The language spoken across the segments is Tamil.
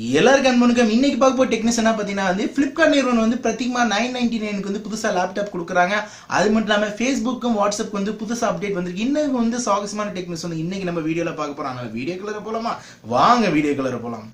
எல்லாருக்கும் அன்பனுக்கும் இன்னைக்கு பார்க்க போற டெக்னிக்ஸ் என்ன பார்த்தீங்கன்னா வந்து ஃப்ளிப்கார்ட் நிறுவனம் வந்து பிரத்திகமா நைன் நைன்டி நைனுக்கு வந்து புதுசா லேப்டாப் கொடுக்குறாங்க அது மட்டும் இல்லாம ஃபேஸ்புக்கும் வாட்ஸ்அப் வந்து புதுசா அப்டேட் வந்திருக்கு இன்னும் வந்து சாகசமான டெக்னிக்ஸ் வந்து இன்னைக்கு நம்ம வீடியோல பார்க்க போறோம் அதனால வீடியோ கலர போலாமா வாங்க வீடியோ கலர போலாம்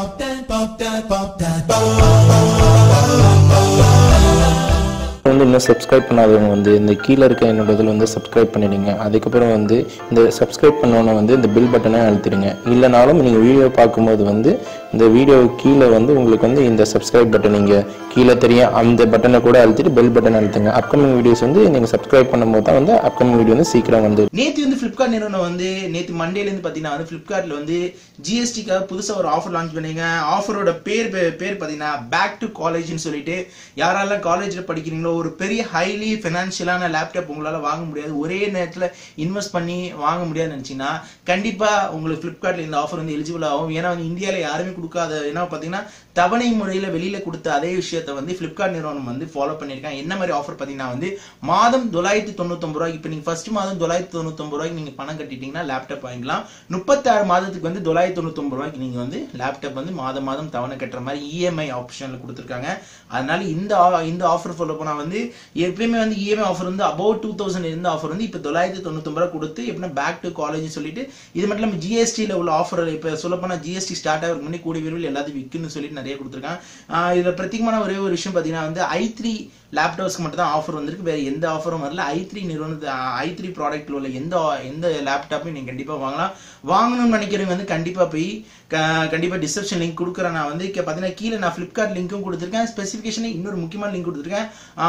வந்து இன்னும் சப்ஸ்கிரைப் பண்ணாதவங்க வந்து இந்த கீழே இருக்க என்னோட இதில் வந்து சப்ஸ்கிரைப் பண்ணிடுங்க அதுக்கப்புறம் வந்து இந்த சப்ஸ்கிரைப் பண்ணோன்னே வந்து இந்த பில் பட்டனை அழுத்திடுங்க இல்லைனாலும் நீங்கள் வீடியோ பார்க்கும்போது வந்து இந்த வீடியோ கீழே வந்து உங்களுக்கு வந்து இந்த சப்ஸ்கிரைப் பட்டன் நீங்கள் கீழே தெரியும் அந்த பட்டனை கூட அழுத்திட்டு பெல் பட்டன் அழுத்துங்க அப்கமிங் வீடியோஸ் வந்து நீங்கள் சப்ஸ்கிரைப் பண்ணும்போது தான் வந்து அப்கமிங் வீடியோ வந்து சீக்கிரம் வந்து நேத்து வந்து ஃப்ளிப்கார்ட் நிறுவனம் வந்து நேத்து மண்டேல இருந்து பாத்தீங்கன்னா வந்து ஃப்ளிப்கார்ட்ல வந்து ஜிஎஸ்டிக்காக புதுசா ஒரு ஆஃபர் லான்ச் பண்ணீங்க ஆஃபரோட பேர் பே- பேர் பாத்தீங்கன்னா பேக் டு காலேஜ்னு சொல்லிட்டு யாரெல்லாம் காலேஜ்ல படிக்கிறீங்களோ ஒரு பெரிய ஹைலி ஃபினான்ஷியலான லேப்டாப் உங்களால வாங்க முடியாது ஒரே நேரத்துல இன்வெஸ்ட் பண்ணி வாங்க முடியாதுன்னு நினைச்சீங்கன்னா கண்டிப்பா உங்களுக்கு ஃப்ளிப்கார்ட்ல இந்த ஆஃபர் வந்து எலிஜிபிள் ஆகும் ஏன்னா வந்து இந்தியால யாருமே கொடுக்காத ஏன்னா பாத்தீங்கன்னா தவணை முறையில வெளியில கொடுத்த அதே விஷயத்தை வந்து ஃப்ளிப்கார்ட் நிறுவனம் வந்து ஃபாலோ பண்ணிருக்காங்க என்ன மாதிரி ஆஃபர் பாத்தீங்கன்னா வந்து மாதம் தொள்ளாயிரத்தி தொண்ணூத்தொன்பது ரூபாய்க்கு இப்போ நீங்க ஃபர்ஸ்ட் மாதம் தொள்ளாயிரத்தி தொண்ணூத்தொன்பது ரூபாய்க்கு நீங்க பணம் கட்டிட்டீங்கன்னா லேப்டாப் வாங்கிக்கலாம் முப்பத்தாறு மாதத்துக்கு வந்து தொள்ளாயிரத்தி தொண்ணூத்தொன்பது ரூபாய்க்கு நீங்க வந்து லேப்டாப் வந்து மாதம் மாதம் தவணை கட்டுற மாதிரி இஎம்ஐ ஆப்ஷன்ல கொடுத்துருக்காங்க அதனால இந்த ஆ- இந்த ஆஃபர் ஃபாலோ பண்ணா வந்து எப்பயுமே வந்து இஎம்ஐ ஆஃபர் வந்து அபவுட் டூ தௌசண்ட் இருந்த ஆஃபர் வந்து இப்போ தொள்ளாயிரத்தி தொண்ணூத்தொன்பது ரூபா கொடுத்து எப்படின்னா பேக் டு காலேஜ் சொல்லிட்டு இது மட்டும் இல்லாமல் ஜிஎஸ்டியில் உள்ள ஆஃபர் இப்போ சொல்ல போனா ஜிஎஸ்டி ஸ்டார்ட் ஆகிறதுக்கு முன்னாடி கூடிய விரைவில் எல்லாத்தையும் விற்குன்னு சொல்லிட்டு நிறைய கொடுத்துருக்காங்க ஆஹ் இதுல பிரத்யேகமான ஒரே ஒரு விஷயம் பார்த்தீங்கன்னா வந்து ஐ த்ரீ லேப்டாப்ஸ்க்கு மட்டும் தான் ஆஃபர் வந்திருக்கு வேற எந்த ஆஃபரும் வரல ஐ த்ரீ நிறுவனத்து ஐ த்ரீ ப்ராடக்ட்ல உள்ள எந்த எந்த லேப்டாப்பையும் நீங்க கண்டிப்பா வாங்கலாம் வாங்கணும்னு நினைக்கிறவங்க வந்து கண்டிப்பா போய் க- கண்டிப்பா டிஸ்கிரிப்ஷன் லிங்க் கொடுக்குறேன் நான் வந்து இங்க பாத்தீங்கன்னா கீழே நான் ஃபிளிப்கார்ட் லிங்க்கும் கொடுத்துருக்கேன் ஸ்பெசிஃபிகேஷன் இன்னொரு முக்கியமான லிங்க் கொடுத்துருக்கேன்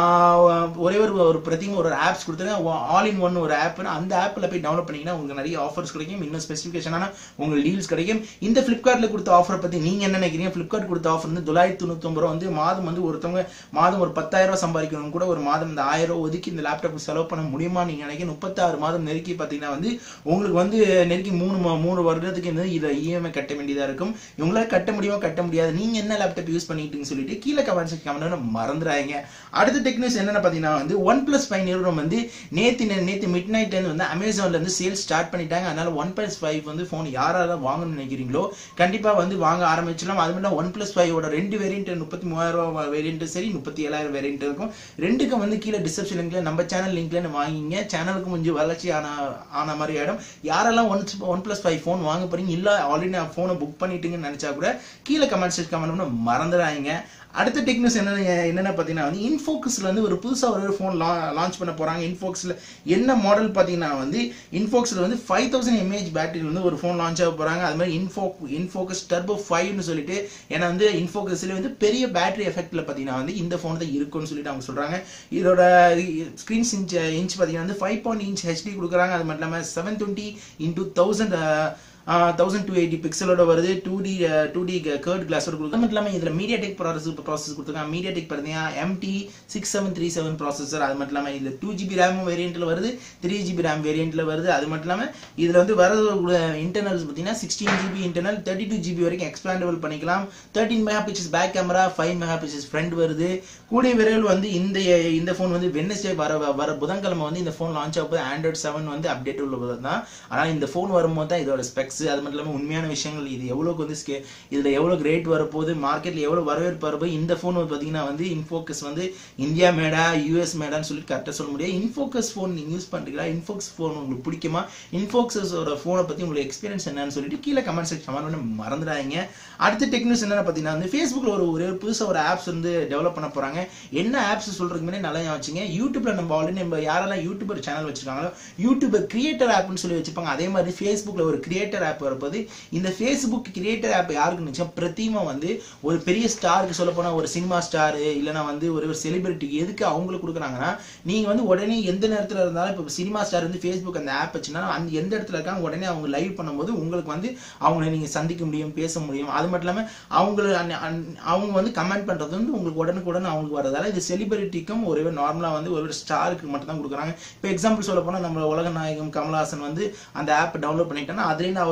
ஆஹ் ஒரே ஒரு ஒரு பிரத்திங்க ஒரு ஆப்ஸ் கொடுத்துருக்கேன் ஆல் இன் ஒன் ஒரு ஆப் அந்த ஆப்ல போய் டவுன்லோட் பண்ணீங்கன்னா உங்களுக்கு நிறைய ஆஃபர்ஸ் கிடைக்கும் இன்னும் ஸ்பெசிஃபிகேஷனான உங்களுக்கு டீல்ஸ் கிடைக்கும் இந்த ஃபிளிப்கார்ட்ல கொடுத்த ஆஃபரை பத்தி நீங்க என்ன நினைக்கிறீங்க ஃபிளிப்கார்ட் கொடுத்த ஆஃபர் வந்து தொள்ளாயிரத்தி தொண்ணூத்தி ரூபா வந்து மாதம் வந்து ஒருத்தவங்க மாதம் ஒரு பத்தாயிரம் ரூபாய் சம்பாதிக்கணும் கூட ஒரு மாதம் இந்த ஆயிரம் ரூபாய் ஒதுக்கி இந்த லேப்டாப் செலவு பண்ண முடியுமா நீங்க நினைக்கிறீங்க முப்பத்தாறு மாதம் நெருக்கி பாத்தீங்கன்னா வந்து உங்களுக்கு வந்து நெருக்கி மூணு மா- மூணு வருடத்துக்கு வந்து இதை இஎம்ஐ கட்ட வேண்டியதா இருக்கும் இவங்களால கட்ட முடியுமா கட்ட முடியாது நீங்க என்ன லேப்டாப் யூஸ் பண்ணிட்டுன்னு சொல்லிட்டு கீழே கமெண்ட்ஸ் கமெண்ட் மறந்துடாதீங்க அடுத்த டெக்னிக்ஸ் என்னன்னு பாத்தீங்கன்னா வந்து ஒன் பிளஸ் ஃபைவ் நிறுவனம் வந்து நேத்து நே- நேத்து மிட் நைட் வந்து அமேசான்ல இருந்து சேல் ஸ்டார்ட் பண்ணிட்டாங்க அதனால ஒன் பிளஸ் ஃபைவ் வந்து ஃபோன் யாரெல்லாம் வாங்கணும்னு நினைக்கிறீங்களோ கண்டிப்பா வந்து வாங்க ஆரம்பிச்சிடலாம் அது மட்டும் ஒன் பிளஸ் ஃபைவோட ரெண்டு வேரியன்ட் முப்பத்தி மூவாயிரம் ரூபாய் வேரியன்ட் சரி முப்பத்தி ஏழாயிரம் வேரியன்ட் இருக்கும் ரெண்டுக்கும் வந்து கீழே டிஸ்கிரிப்ஷன் லிங்க்ல நம்ம சேனல் லிங்க்ல வாங்கிங்க சேனலுக்கு கொஞ்சம் வளர்ச்சி ஆன ஆன மாதிரி ஆயிடும் யாரெல்லாம் one one plus five phone வாங்க போறீங்க இல்ல ஆல்ரெடி நான் ஃபோனை புக் பண்ணிட்டீங்கன்னு நினைச்சா கூட கீழே கமெண்ட்ஸ் கமெண்ட் பண்ண மறந்துடாதீங்க அடுத்த டெக்னிக்ஸ் என்ன என்னென்ன பார்த்தீங்கன்னா வந்து இன்ஃபோக்கஸ்ல வந்து ஒரு புதுசாக ஒரு ஃபோன் லான்ச் பண்ண போறாங்க இன்ஃபோக்ஸ்ல என்ன மாடல் பார்த்தீங்கன்னா வந்து இன்ஃபோக்ஸ்ல வந்து ஃபைவ் தௌசண்ட் எம்ஏஹெச் பேட்டரியில் வந்து ஒரு ஃபோன் லான்ச் ஆக போறாங்க அது மாதிரி இன்ஃபோ இன்ஃபோக்கஸ் டர்போ ஃபைவ்னு சொல்லிட்டு ஏன்னா வந்து இன்ஃபோக்கஸ்ல வந்து பெரிய பேட்டரி எஃபெக்ட்ல பார்த்தீங்கன்னா வந்து இந்த ஃபோன் தான் இருக்கும்னு சொல்லிட்டு அவங்க சொல்றாங்க இதோட ஸ்க்ரீன்ஸ் இன்ச் இன்ச் பார்த்தீங்கன்னா வந்து ஃபைவ் பாயிண்ட் இன்ச் ஹெச்டி கொடுக்குறாங்க அது மட்டும் இல்லாமல் seven twenty into thousand thousand two eighty பிக்சலோட வருது two D two D curved கிளாஸோட கொடுக்குறது மட்டும் இல்லாமல் இதில் மீடியா டெக் ப்ராசஸ் ப்ராசஸ் கொடுத்துருக்காங்க மீடியா டெக் பார்த்தீங்கன்னா MT six seven three seven processor அது மட்டும் இல்லாமல் இதில் டூ ஜிபி ரேம் வேரியண்ட்டில் வருது த்ரீ ஜிபி ரேம் வேரியண்ட்டில் வருது அது மட்டும் இல்லாமல் இதில் வந்து வரது இன்டர்னல்ஸ் பார்த்தீங்கன்னா sixteen GB internal thirty two GB வரைக்கும் எக்ஸ்பேண்டபிள் பண்ணிக்கலாம் thirteen megapixels back camera five megapixels front வருது கூடிய விரைவில் வந்து இந்த இந்த ஃபோன் வந்து வெனஸ்டே வர வர புதன்கிழமை வந்து இந்த ஃபோன் லான்ச் ஆக போது ஆண்ட்ராய்ட் செவன் வந்து அப்டேட் உள்ள தான் ஆனால் இந்த ஃபோன் வரும்போது தான் இதோட ஸ்பெக்ஸ் அது மட்டும் இல்லாமல் உண்மையான விஷயங்கள் இது எவ்வளோக்கு வந்து ஸ்கே இதில் எவ்வளோ ரேட் வரப்போகுது மார்க்கெட்டில் எவ்வளோ வரவேற்பு வரப்போகுது இந்த ஃபோன் வந்து பார்த்தீங்கன்னா வந்து இன்ஃபோக்கஸ் வந்து இந்தியா மேடா யூஎஸ் மேடான்னு சொல்லி கரெக்டாக சொல்ல முடியாது இன்ஃபோக்கஸ் ஃபோன் நீங்கள் யூஸ் பண்ணுறீங்களா இன்ஃபோக்கஸ் ஃபோன் உங்களுக்கு பிடிக்குமா இன்ஃபோக்கஸோட ஃபோனை பற்றி உங்களுக்கு எக்ஸ்பீரியன்ஸ் என்னன்னு சொல்லிட்டு கீழே கமெண்ட் செக்ஷன் கமெண்ட் பண்ண மறந்துடாதீங்க அடுத்த டெக்னிக்ஸ் என்னென்ன பார்த்தீங்கன்னா வந்து ஃபேஸ்புக்கில் ஒரு ஒரே ஒரு புதுசாக ஒரு ஆப்ஸ் வந்து டெவலப் பண்ண போகிறாங்க என்ன ஆப்ஸ் சொல்கிறதுக்கு முன்னாடி நல்லா ஞாபகம் வச்சுங்க யூடியூப்ல நம்ம ஆல்ரெடி நம்ம யாரெல்லாம் யூடியூபர் சேனல் வச்சிருக்காங்களோ யூடியூபர் கிரியேட்டர் ஆப்னு சொல்லி வச்சிருப்பாங்க அதே மாதிரி ஃபேஸ்புக்கில் ஒரு கிரியேட்டர் ஆப் வரப்போது இந்த ஃபேஸ்புக் கிரியேட்டர் ஆப் யாருக்கு நிச்சயம் பிரதிமா வந்து ஒரு பெரிய ஸ்டாருக்கு சொல்ல போனா ஒரு சினிமா ஸ்டார் இல்லைன்னா வந்து ஒரு ஒரு செலிபிரிட்டிக்கு எதுக்கு அவங்களுக்கு கொடுக்குறாங்கன்னா நீங்க வந்து உடனே எந்த நேரத்துல இருந்தாலும் இப்போ சினிமா ஸ்டார் வந்து ஃபேஸ்புக் அந்த ஆப் வச்சுன்னா அந்த எந்த இடத்துல இருக்காங்க உடனே அவங்க லைவ் பண்ணும்போது உங்களுக்கு வந்து அவங்கள நீங்க சந்திக்க முடியும் பேச முடியும் அது மட்டும் இல்லாம அவங்க அன்ன- அன்- அவங்க வந்து கமெண்ட் பண்றது வந்து உங்களுக்கு உடனுக்குடன் அவங்களுக்கு வரதால இது செலிபிரிட்டிக்கும் ஒரு நார்மலா வந்து ஒரு ஸ்டாருக்கு மட்டும் தான் கொடுக்குறாங்க இப்போ எக்ஸாம்பிள் சொல்ல போனா நம்ம உலக நாயகம் கமலஹாசன் வந்து அந்த ஆப் டவுன்லோட் பண்ணிட்டோம்னா அதுலேருந்து அவர்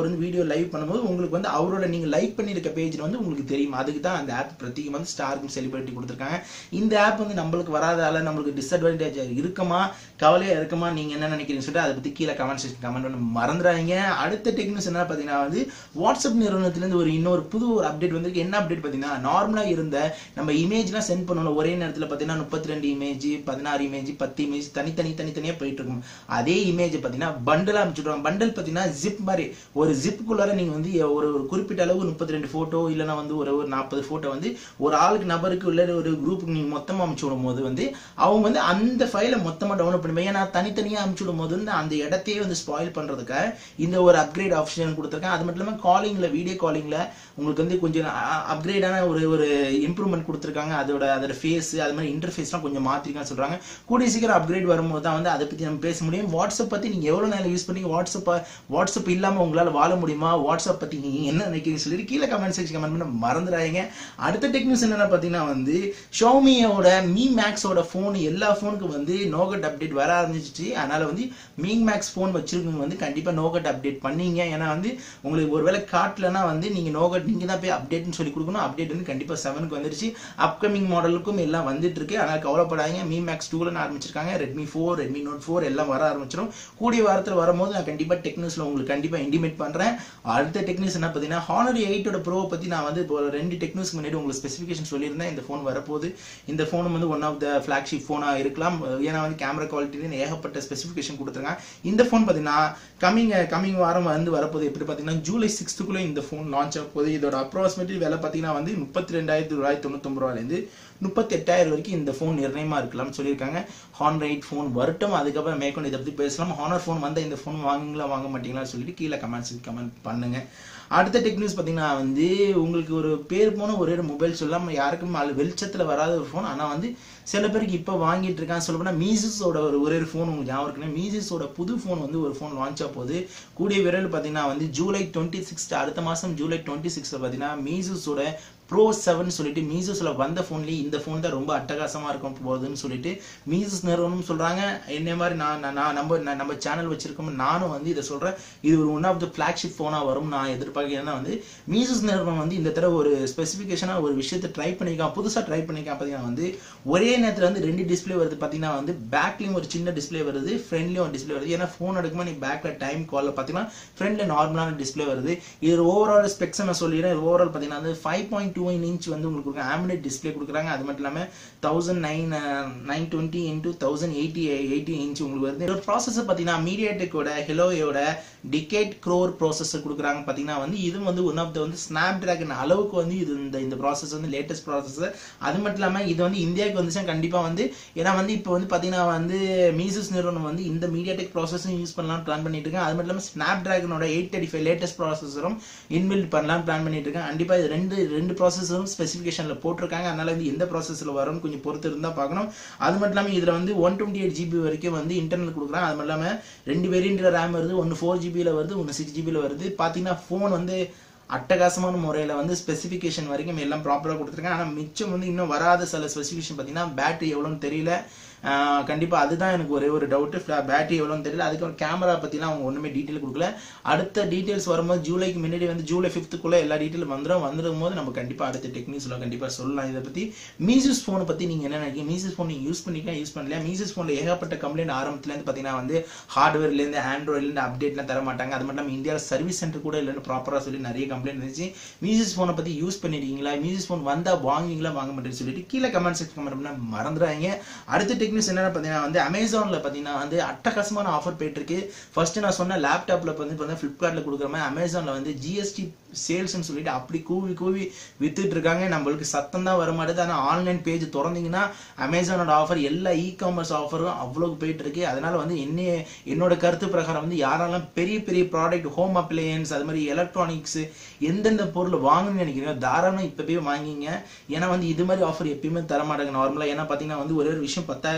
அவர் வந்து வீடியோ லைவ் பண்ணும்போது உங்களுக்கு வந்து அவரோட நீங்க லைக் பண்ணியிருக்க பேஜ்ல வந்து உங்களுக்கு தெரியும் அதுக்கு தான் அந்த ஆப் பிரத்யேகம் வந்து ஸ்டார்க்கும் செலிபிரிட்டி கொடுத்துருக்காங்க இந்த ஆப் வந்து நம்மளுக்கு வராதால நம்மளுக்கு டிஸ்அட்வான்டேஜ் இருக்குமா கவலையா இருக்குமா நீங்க என்ன நினைக்கிறீங்கன்னு சொல்லிட்டு அதை பத்தி கீழே கமெண்ட் செக்ஷன் கமெண்ட் பண்ண மறந்துடாதீங்க அடுத்த டெக்னிக்ஸ் என்ன பார்த்தீங்கன்னா வந்து வாட்ஸ்அப் நிறுவனத்திலேருந்து ஒரு இன்னொரு புது ஒரு அப்டேட் வந்திருக்கு என்ன அப்டேட் பார்த்தீங்கன்னா நார்மலா இருந்த நம்ம இமேஜ்லாம் சென்ட் பண்ணணும் ஒரே நேரத்தில் பார்த்தீங்கன்னா முப்பத்தி ரெண்டு இமேஜ் பதினாறு இமேஜ் பத்து இமேஜ் தனித்தனி தனித்தனியா போயிட்டு இருக்கும் அதே இமேஜ் பார்த்தீங்கன்னா பண்டல் அமைச்சுடுவாங்க பண்டல் பார்த்தீங்கன்னா ஜிப் மாதிரி ஒரு ஜிப்புக்குள்ளார நீங்க வந்து ஒரு ஒரு குறிப்பிட்ட அளவு முப்பத்தி ரெண்டு போட்டோ இல்லைன்னா வந்து ஒரு ஒரு நாற்பது போட்டோ வந்து ஒரு ஆளுக்கு நபருக்கு உள்ள ஒரு குரூப்புக்கு நீங்க மொத்தமா அமுச்சு விடும் போது வந்து அவங்க வந்து அந்த ஃபைலை மொத்தமா டவுன்லோட் பண்ணுவாங்க ஏன்னா தனித்தனியா அமுச்சு விடும் போது வந்து அந்த இடத்தையே வந்து ஸ்பாயில் பண்றதுக்காக இந்த ஒரு அப்கிரேட் ஆப்ஷன் கொடுத்துருக்கேன் அது மட்டும் இல்லாமல் காலிங்ல வீடியோ காலிங்ல உங்களுக்கு வந்து கொஞ்சம் அப்கிரேடான ஒரு ஒரு இம்ப்ரூவ்மெண்ட் கொடுத்துருக்காங்க அதோட அதோட ஃபேஸ் அது மாதிரி இன்டர்ஃபேஸ்லாம் கொஞ்சம் மாத்திருக்கான்னு சொல்றாங்க கூடிய சீக்கிரம் அப்கிரேட் வரும்போது தான் வந்து அதை பத்தி நம்ம பேச முடியும் வாட்ஸ்அப் பத்தி நீங்க எவ்வளவு நேரம் யூஸ் பண்ணி வாட்ஸ்அப் வாட்ஸ்அப் இல்லாம உங்களால வாழ முடியுமா வாட்ஸ்அப் பத்தி நீங்க என்ன நினைக்கிறீங்க சொல்லிட்டு கீழே கமெண்ட் செக்ஷன் கமெண்ட் பண்ண மறந்துடாதீங்க அடுத்த டெக்னிக்ஸ் என்னன்னா பாத்தீங்கன்னா வந்து ஷோமியோட மீ மேக்ஸோட ஃபோன் எல்லா ஃபோனுக்கும் வந்து நோகட் அப்டேட் வர ஆரம்பிச்சிச்சு அதனால வந்து மீ மேக்ஸ் ஃபோன் வச்சிருக்கவங்க வந்து கண்டிப்பா நோகட் அப்டேட் பண்ணீங்க ஏன்னா வந்து உங்களுக்கு ஒருவேளை காட்டலன்னா வந்து நீங்க நோகட் நீங்க தான் போய் அப்டேட்னு சொல்லி கொடுக்கணும் அப்டேட் வந்து கண்டிப்பா செவனுக்கு வந்துருச்சு அப்கமிங் மாடலுக்கும் எல்லாம் வந்துட்டு இருக்கு அதனால கவலைப்படாதீங்க மீ மேக்ஸ் டூல ஆரம்பிச்சிருக்காங்க Redmi four Redmi note four எல்லாம் வர ஆரம்பிச்சிடும் கூடிய வாரத்தில் வரும்போது நான் கண்டிப்பா டெக்னிக்ஸ்ல உங்களுக்கு கண்டிப்பா இன்டிமேட் பண்றேன் அடுத்த டெக்னிக்ஸ் என்ன பார்த்தீங்கன்னா ஹானர் எயிட்டோட ப்ரோ பத்தி நான் வந்து இப்போ ரெண்டு டெக்னிக்ஸ் முன்னாடி உங்களுக்கு ஸ்பெசிஃபிகேஷன் சொல்லியிருந்தேன் இந்த ஃபோன் வரப்போகுது இந்த ஃபோன் வந்து ஒன் ஆஃப் த ஃபிளாக்ஷிப் ஃபோனா இருக்கலாம் ஏன்னா வந்து கேமரா குவாலிட்டின்னு ஏகப்பட்ட ஸ்பெசிஃபிகேஷன் கொடுத்துருக்காங்க இந்த ஃபோன் பார்த்தீங்கன்னா கமிங் கமிங் வாரம் வந்து வரப்போகுது எப்படி பார்த்தீங்கன்னா ஜூலை சிக்ஸ்த்துக்குள்ளே இந்த ஃபோன் லான்ச் ஆக போகுது இதோட அப்ராக்சிமேட்லி விலை பார்த்தீங்கன்னா வந்து முப்பத்தி ரெண்டாயிரத்தி தொள்ளாயிரத்தி தொண்ணூத்தொம்பது ரூபாயிலேருந்து முப்பத்தி எட்டாயிரம் வரைக்கும் இந்த ஃபோன் நிர்ணயமா இருக்கலாம்னு சொல்லியிருக்காங்க ஹானர் எயிட் ஃபோன் வரட்டும் அதுக்கப்புறம் மேற்கொண்டு இதை பத்தி பேசலாம் ஹானர் ஃபோன் வந்தால் இந்த ஃபோன் வாங்குங்களா வாங்க மாட்டீங்களா சொல்லிட்டு கீழே கமெண்ட்ஸ் கமெண்ட் பண்ணுங்க அடுத்த டெக்னிக்ஸ் பார்த்தீங்கன்னா வந்து உங்களுக்கு ஒரு பேர் போன ஒரே ஒரு மொபைல் சொல்லாம யாருக்கும் அது வெளிச்சத்தில் வராத ஒரு ஃபோன் ஆனால் வந்து சில பேருக்கு இப்போ வாங்கிட்டு இருக்காங்க சொல்ல போனால் மீசஸோட ஒரு ஒரே ஒரு ஃபோன் உங்களுக்கு ஞாபகம் இருக்குன்னா மீசஸோட புது ஃபோன் வந்து ஒரு ஃபோன் லான்ச் ஆக போகுது கூடிய விரைவில் பார்த்தீங்கன்னா வந்து ஜூலை டுவெண்ட்டி சிக்ஸ் அடுத்த மாதம் ஜூலை டுவெண்ட்டி சிக்ஸில் பார்த்தீங்கன்னா மீசஸோட ப்ரோ செவன் சொல்லிட்டு மீசஸில் வந்த ஃபோன்லேயே இந்த ஃபோன் தான் ரொம்ப அட்டகாசமாக இருக்கும் போகுதுன்னு சொல்லிட்டு மீசஸ் நிறுவனம் சொல்கிறாங்க என்ன மாதிரி நான் நான் நான் நம்ம நான் நம்ம சேனல் வச்சிருக்கோம் நானும் வந்து இதை சொல்கிறேன் இது ஒரு ஒன் ஆஃப் த ஃப்ளாக்ஷிப் ஃபோனாக வரும் நான் எதிர்பார்க்கிறேன் ஏன்னா வந்து மீசஸ் நிறுவனம் வந்து இந்த தடவை ஒரு ஸ்பெசிஃபிகேஷனாக ஒரு விஷயத்தை ட்ரை பண்ணிக்கான் புதுசாக ட்ரை பண்ணிக்கான் பார்த்தீங்கன்னா வந்து ஒரே நேரத்தில் வந்து ரெண்டு டிஸ்ப்ளே வருது பார்த்தீங்கன்னா வந்து பேக்லேயும் ஒரு சின்ன டிஸ்ப்ளே வருது ஃப்ரண்ட்லேயும் ஒரு டிஸ்ப்ளே வருது ஏன்னா ஃபோன் எடுக்கும்போது நீ பேக்கில் டைம் காலில் பார்த்தீங்கன்னா ஃப்ரண்ட்ல நார்மலான டிஸ்ப்ளே வருது இது ஓவரால் ஸ்பெக்ஸ் நான் சொல்லிடுறேன் ஓவரால் பார்த்தீங்கன்னா வந்து ஃபைவ் பாயிண்ட் டூ இன்ச் வந்து உங்களுக்கு கொடுக்குறாங்க ஆம்லெட் டிஸ்ப்ளே கொடுக்குறாங்க அது மட்டும் இல்லாமல் thousand nine nine twenty into thousand eighty eighty inch உங்களுக்கு வருது இதோட ப்ராசஸர் பார்த்தீங்கன்னா மீடியாடெக்கோட ஹெலோயோட டிகேட் க்ரோர் ப்ராசஸர் கொடுக்குறாங்க பார்த்தீங்கன்னா வந்து இது வந்து ஒன் ஆஃப் த வந்து ஸ்னாப் டிராகன் அளவுக்கு வந்து இது இந்த இந்த ப்ராசஸ் வந்து லேட்டஸ்ட் ப்ராசஸர் அது மட்டும் இல்லாமல் இது வந்து இந்தியாவுக்கு வந்துச்சுன்னா கண்டிப்பாக வந்து ஏன்னா வந்து இப்போ வந்து பார்த்தீங்கன்னா வந்து மீசஸ் நிறுவனம் வந்து இந்த மீடியாடெக் ப்ராசஸும் யூஸ் பண்ணலாம் பிளான் பண்ணிட்டு இருக்கேன் அது மட்டும் இல்லாமல் ஸ்னாப் டிராகனோட எயிட் தேர்ட்டி ஃபைவ் லேட்டஸ்ட் ப்ராசஸரும் இன்பில்ட் பண்ணலாம் பிளான் பண்ணிட்டு இருக்கேன் கண்டிப்பாக இது ரெண்டு ரெண்டு ப்ராசஸரும் ஸ்பெசிஃபிகேஷனில் போட்டிருக்காங்க அதனால வந்து எந்த ப்ராசஸில் வரும்னு கொஞ்சம் பொறுத்து இருந்தால் பார்க்கணும் அது மட்டும் இல்லாமல் இதில் வந்து ஒன் டுவெண்ட்டி எயிட் ஜிபி வரைக்கும் வந்து இன்டர்னல் கொடுக்குறாங்க அது மட்டும் இல்லாமல் ரெண்டு வேரியன்ட் ரேம் வருது ஒன்று ஃபோர் ஜிபியில் வருது ஒன்று சிக்ஸ் ஜிபியில் வருது பார்த்தீங்கன்னா ஃபோன் வந்து அட்டகாசமான முறையில் வந்து ஸ்பெசிஃபிகேஷன் வரைக்கும் எல்லாம் ப்ராப்பராக கொடுத்துருக்காங்க ஆனால் மிச்சம் வந்து இன்னும் வராத சில ஸ்பெசிஃபிகேஷன் பார்த்தீங்கன்னா பேட்டரி எவ்வளோன்னு தெரியல ஆஹ் கண்டிப்பா அதுதான் எனக்கு ஒரே ஒரு டவுட் பேட்டரி எவ்வளோன்னு தெரியல அதுக்கப்புறம் கேமரா பற்றிலாம் அவங்க ஒன்றுமே டீட்டெயில் கொடுக்கல அடுத்த டீட்டெயில்ஸ் வரும்போது ஜூலைக்கு முன்னாடி வந்து ஜூலை ஃபிஃப்த்துக்குள்ளே எல்லா டீட்டெயில் வந்துடும் வந்துடும் போது நம்ம கண்டிப்பாக அடுத்த டெக்னிக்ஸில் கண்டிப்பாக சொல்லலாம் இதை பற்றி மீசஸ் ஃபோனை பற்றி நீங்கள் என்ன நினைக்கிறீங்க மீசஸ் ஃபோன் நீங்கள் யூஸ் பண்ணிக்கலாம் யூஸ் பண்ணலையா மீசஸ் ஃபோனில் ஏகப்பட்ட கம்ப்ளைண்ட் ஆரம்பத்துலேருந்து பார்த்தீங்கன்னா வந்து ஹார்ட்வேர்லேருந்து ஆண்ட்ராய்ட்லேருந்து அப்டேட்லாம் தர மாட்டாங்க அது மட்டும் இல்லாமல் இந்தியாவில் சர்வீஸ் சென்டர் கூட இல்லைன்னு ப்ராப்பராக சொல்லி நிறைய கம்ப்ளைண்ட் இருந்துச்சு மீசஸ் ஃபோனை பற்றி யூஸ் பண்ணிருக்கீங்களா மீசஸ் ஃபோன் வந்தால் வாங்குவீங்களா வாங்க மாட்டேன்னு சொல்லிட்டு கீழே கமெண்ட் செக்ஷன் கமெண்ட் பண்ண மறந்துடாதீங்க அடுத்த டெக்னிக்ஸ் என்னென்ன பார்த்தீங்கன்னா வந்து அமேசானில் பார்த்தீங்கன்னா வந்து அட்டகாசமான ஆஃபர் போயிட்டு இருக்கு ஃபர்ஸ்ட் நான் சொன்ன லேப்டாப்பில் வந்து பார்த்தீங்கன்னா ஃப்ளிப்கார்ட்டில் கொடுக்குற மாதிரி அமேசானில் வந்து ஜிஎஸ்டி சேல்ஸ்னு சொல்லிட்டு அப்படி கூவி கூவி வித்துட்டு இருக்காங்க நம்மளுக்கு சத்தம் தான் வர மாட்டேது ஆனால் ஆன்லைன் பேஜ் திறந்தீங்கன்னா அமேசானோட ஆஃபர் எல்லா இ காமர்ஸ் ஆஃபரும் அவ்வளோக்கு போயிட்டு இருக்கு அதனால வந்து என்ன என்னோட கருத்து பிரகாரம் வந்து யாரெல்லாம் பெரிய பெரிய ப்ராடக்ட் ஹோம் அப்ளையன்ஸ் அது மாதிரி எலக்ட்ரானிக்ஸ் எந்தெந்த பொருள் வாங்கணும்னு நினைக்கிறீங்க தாராளம் இப்போ போய் வாங்கிங்க ஏன்னா வந்து இது மாதிரி ஆஃபர் எப்பயுமே தர மாட்டாங்க நார்மலாக ஏன்னா பார்த்தீங்கன்னா வந்து ஒரே ஒரு விஷயம் பத்தாயிரம்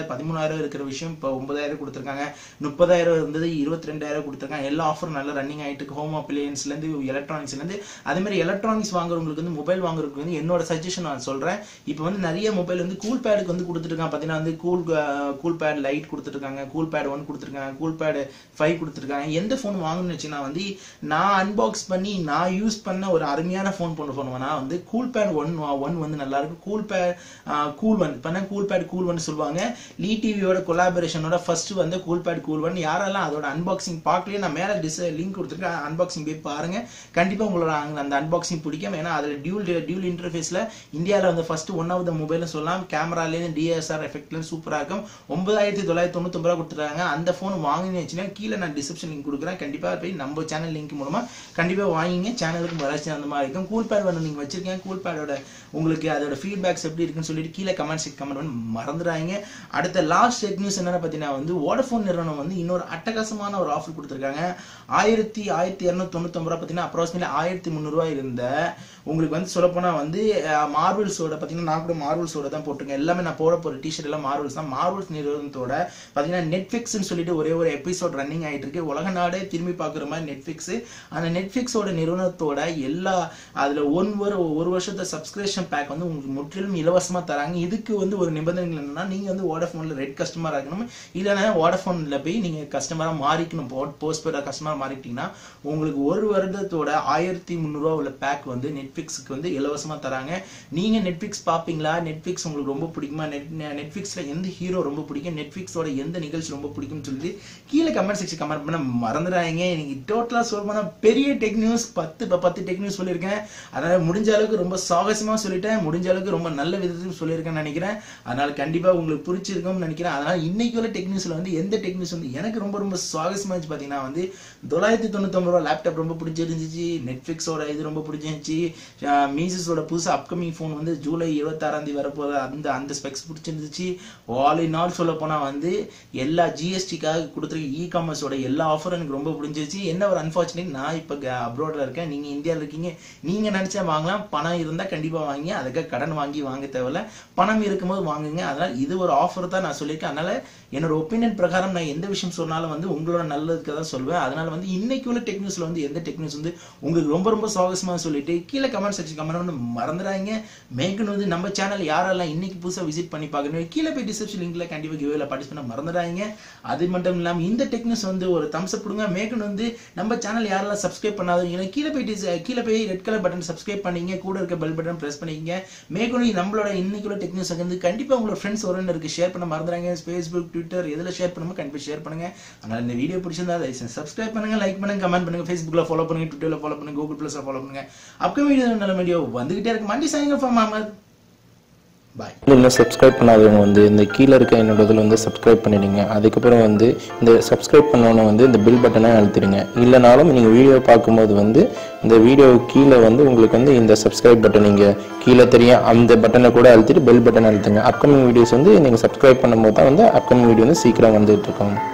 பதிமூணாயிரம் இருக்கிற விஷயம் இப்போ ஒன்பதாயிரம் கொடுத்துருக்காங்க முப்பதாயிரம் இருந்தது இருபத்தி ரெண்டாயிரம் கொடுத்துருக்காங்க எல்லா ஆஃபரும் நல்லா ரன்னிங் ஆயிட்டு இருக்கு ஹோம் அப்ளையன்ஸ்லேருந்து எலக்ட்ரானிக்ஸ்லேருந்து அதே மாதிரி எலக்ட்ரானிக்ஸ் வாங்குறவங்களுக்கு வந்து மொபைல் வாங்குறதுக்கு வந்து என்னோட சஜஷன் நான் சொல்கிறேன் இப்போ வந்து நிறைய மொபைல் வந்து கூல் பேடுக்கு வந்து கொடுத்துருக்காங்க பார்த்தீங்கன்னா வந்து கூல் கூல் பேட் லைட் கொடுத்துருக்காங்க கூல் பேட் ஒன் கொடுத்துருக்காங்க கூல் பேட் ஃபைவ் கொடுத்துருக்காங்க எந்த ஃபோன் வாங்கணும்னு வச்சுன்னா வந்து நான் அன்பாக்ஸ் பண்ணி நான் யூஸ் பண்ண ஒரு அருமையான ஃபோன் கொண்டு போனோம்னா வந்து கூல் பேட் ஒன் ஒன் வந்து நல்லா இருக்கு கூல் பேட் கூல் ஒன் இப்போ கூல் பேட் கூல் ஒன் சொல்லுவாங்க லீ டிவியோட கொலாபரேஷனோட ஃபர்ஸ்ட் வந்து கூல் பேட் கூல் ஒன் யாரெல்லாம் அதோட அன்பாக்சிங் பார்க்கலையே நான் மேலே டிஸ் லிங்க் கொடுத்துருக்கேன் அன்பாக்சிங் போய் பாருங்க கண்டிப்பாக உங்களோட அங்க அந்த அன்பாக்சிங் பிடிக்கும் ஏன்னா அதில் டியூல் டியூல் இன்டர்ஃபேஸில் இந்தியாவில் வந்து ஃபர்ஸ்ட் ஒன் ஆஃப் த மொபைல்னு சொல்லலாம் கேமராலேருந்து டிஎஸ்ஆர் எஃபெக்ட்லேருந்து சூப்பராக இருக்கும் ஒன்பதாயிரத்தி தொள்ளாயிரத்தி தொண்ணூத்தொம்பது ரூபா கொடுத்துருக்காங்க அந்த ஃபோன் வாங்கினு வச்சுன்னா கீழே நான் டிஸ்கிரிப்ஷன் லிங்க் கொடுக்குறேன் கண்டிப்பாக போய் நம்ம சேனல் லிங்க் மூலமாக கண்டிப்பாக வாங்கிங்க சேனலுக்கு வளர்ச்சி அந்த மாதிரி இருக்கும் கூல் பேட் வந்து நீங்கள் வச்சிருக்கீங்க கூல் பேடோட உங்களுக்கு அதோட ஃபீட்பேக்ஸ் எப்படி இருக்குன்னு சொல்லிட்டு கீழே கமெண்ட் செக் கமெண்ட் பண்ணி மறந்துடாங்க அடுத்த லாஸ்ட் டெக் நியூஸ் என்னன்னு பார்த்தீங்கன்னா வந்து வோடஃபோன் நிறுவனம் வந்து இன்னொரு அட்டகாசமான ஒரு ஆஃபர் கொடுத்துருக்காங்க ஆயிரத்தி ஆயிரத்தி இரநூத்தி தொண்ணூத்தொம்பது ரூபா பார்த்தீங்கன்னா அப்ராக்சிமேட்லி ஆயிரத்தி முந்நூறுரூவா இருந்த உங்களுக்கு வந்து சொல்லப்போனால் வந்து மார்வல்ஸோட பார்த்தீங்கன்னா நான் கூட மார்வல்ஸோட தான் போட்டிருக்கேன் எல்லாமே நான் போட போகிற டிஷர்ட் எல்லாம் மார்வல்ஸ் தான் மார்வல்ஸ் நிறுவனத்தோட பார்த்தீங்கன்னா நெட்ஃபிக்ஸ்னு சொல்லிட்டு ஒரே ஒரு எபிசோட் ரன்னிங் ஆகிட்டு இருக்கு உலக நாடே திரும்பி பார்க்குற மாதிரி நெட்ஃபிக்ஸ் அந்த நெட்ஃபிக்ஸோட நிறுவனத்தோட எல்லா அதில் ஒன் ஒரு ஒரு வருஷத்தை சப்ஸ்கிரிப்ஷன் பேக் வந்து உங்களுக்கு முற்றிலும் இலவசமாக தராங்க இதுக்கு வந்து ஒரு நிபந்தனை என்னன்னா நீங்கள் வந்து வோடஃபோனில் ரெட் கஸ்டமராக இருக்கணும் இல்லைன்னா வோடஃபோனில் போய் நீங்கள் கஸ்டமராக மாறிக்கணும் போஸ்ட் பெய்டாக கஸ்டமராக மாறிக்கிட்டீங்கன்னா உங்களுக்கு ஒரு வருடத்தோட ஆயிரத்தி முந்நூறுரூவா உள்ள பேக் வந்து நெட்ஃபிக்ஸுக்கு வந்து இலவசமாக தராங்க நீங்கள் நெட்ஃபிக்ஸ் பார்ப்பீங்களா நெட்ஃபிக்ஸ் உங்களுக்கு ரொம்ப பிடிக்குமா நெட் நெட்ஃபிக்ஸில் எந்த ஹீரோ ரொம்ப பிடிக்கும் நெட்ஃபிக்ஸோட எந்த நிகழ்ச்சி ரொம்ப பிடிக்கும்னு சொல்லிட்டு கீழே கமெண்ட் செக்ஷன் கமெண்ட் பண்ண மறந்துடாதீங்க இன்னைக்கு டோட்டலாக சொல்ல போனால் பெரிய டெக் நியூஸ் பத்து இப்போ பத்து டெக் நியூஸ் சொல்லியிருக்கேன் அதனால் முடிஞ்ச அளவுக்கு ரொம்ப சாகசமாக சொல்லிட்டேன் முடிஞ்ச அளவுக்கு ரொம்ப நல்ல விதத்தில் சொல்லியிருக்கேன்னு நினைக்கிறேன் அதனால் கண்டிப்பாக உங்களுக்கு பிடிச்சிருக்கும்னு நினைக்கிறேன் அதனால் இன்னைக்கு உள்ள டெக் நியூஸில் வந்து எந்த டெக் நியூஸ் வந்து எனக்கு ரொம்ப ரொம்ப சுவாகசமாக இருந்துச்சு பார்த்தீங்கன்னா வந்து தொள்ளாயிரத்தி தொண்ணூத்தொம்பது ரூபா லேப்டாப் ரொம்ப பிடிச்சிருந்துச்சு நெட்ஃப்ளிக்ஸோட இது ரொம்ப பிடிச்சிருந்துச்சு மீசஸோட புதுசு அப்கமிங் ஃபோன் வந்து ஜூலை இருபத்தாறாம் தேதி வரப்போகிற அந்த அந்த ஸ்பெக்ஸ் பிடிச்சிருந்துச்சு ஆல் இன் ஆல் சொல்ல போனால் வந்து எல்லா ஜிஎஸ்டிக்காக கொடுத்துருக்க இ காமர்ஸோட எல்லா ஆஃபரும் எனக்கு ரொம்ப பிடிச்சிருச்சு என்ன ஒரு அன்ஃபார்ச்சுனேட் நான் இப்போ அப்ராடில் இருக்கேன் நீங்கள் இந்தியாவில் இருக்கீங்க நீங்கள் நினச்சா வாங்கலாம் பணம் இருந்தால் கண்டிப்பாக வாங்கி அதுக்காக கடன் வாங்கி வாங்க தேவையில்ல பணம் இருக்கும்போது வாங்குங்க அதனால் இது ஒரு ஆஃபர் தான் நான் சொல்லியிருக்கேன் அதனால் என்னோட ஒப்பீனியன் பிரகாரம் நான் எந்த விஷயம் சொன்னாலும் வந்து உங்களோட நல்லதுக்கு தான் சொல்வேன் அதனால வந்து இன்னைக்கு உள்ள டெக்னிக்ஸ்ல வந்து எந்த டெக்னிக்ஸ் வந்து உங்களுக்கு ரொம்ப ரொம்ப சுவாகசமா சொல்லிட்டு கீழே கமெண்ட் செக்ஷன் கமெண்ட் பண்ணி மறந்துடாதீங்க மேற்கொண்டு வந்து நம்ம சேனல் யாரெல்லாம் இன்னைக்கு புதுசாக விசிட் பண்ணி பார்க்கணும் கீழே போய் டிஸ்கிரிப்ஷன் லிங்க்ல கண்டிப்பாக கிவேல பார்ட்டிசிபேட் பண்ண மறந்துடாதீங்க அது மட்டும் இல்லாமல் இந்த டெக்னிக்ஸ் வந்து ஒரு தம்ஸ் அப் கொடுங்க மேற்கொண்டு வந்து நம்ம சேனல் யாரெல்லாம் சப்ஸ்கிரைப் பண்ணாதீங்க கீழே போய் dis- கீழே போய் ரெட் கலர் பட்டன் சப்ஸ்கிரைப் பண்ணீங்க கூட இருக்க பெல் பட்டன் பிரஸ் பண்ணிக்கங்க மேற்கொண்டு நம்மளோட இன்னைக்கு உள்ள டெக்னிக்ஸ் வந்து கண்டிப்பாக உங்களோட ஃப்ரெண்ட்ஸ் ஒருன்னு இருக்கு ஷேர் பண்ண மறந்துடாங்க ஃபேஸ்புக் ட்விட்டர் எதில் ஷேர் பண்ணுமோ கண்டிப்பாக ஷேர் பண்ணுங்க அதனால இந்த வீடியோ பிடிச்சிருந்தா தயவுசெய்து சப்ஸ்கிரைப் பண்ணுங்க லைக் பண்ணுங்க கமெண்ட் பண்ணுங்க ஃபேஸ்புக்கில் ஃபாலோ பண்ணுங்க ட்விட்டரில் ஃபாலோ பண்ணுங்க கூகுள் ப்ளஸில் ஃபாலோ பண்ணுங்க அப்கமிங் வீடியோ நல்ல வீடியோ வந்துகிட்டே இருக்கு மண்டி சாயங்க ஃபார்ம் அஹமத் பாய் வந்து இன்னும் சப்ஸ்கிரைப் பண்ணாதவங்க வந்து இந்த கீழே இருக்க என்னோட இதில் வந்து சப்ஸ்கிரைப் பண்ணிடுங்க அதுக்கப்புறம் வந்து இந்த சப்ஸ்கிரைப் பண்ணோன்னே வந்து இந்த பில் பட்டனை அழுத்திடுங்க இல்லைனாலும் நீங்கள் வீடியோ பார்க்கும்போது வந்து இந்த வீடியோ கீழே வந்து உங்களுக்கு வந்து இந்த சப்ஸ்கிரைப் பட்டன் நீங்கள் கீழே தெரியும் அந்த பட்டனை கூட அழுத்திட்டு பெல் பட்டன் அழுத்துங்க அப்கமிங் வீடியோஸ் வந்து நீங்கள் சப்ஸ்கிரைப் பண்ணும்போது தான் வந்து அப்கமிங் வீடியோ வந்து சீக்கிரம் வந்துட்டு இருக்கோம்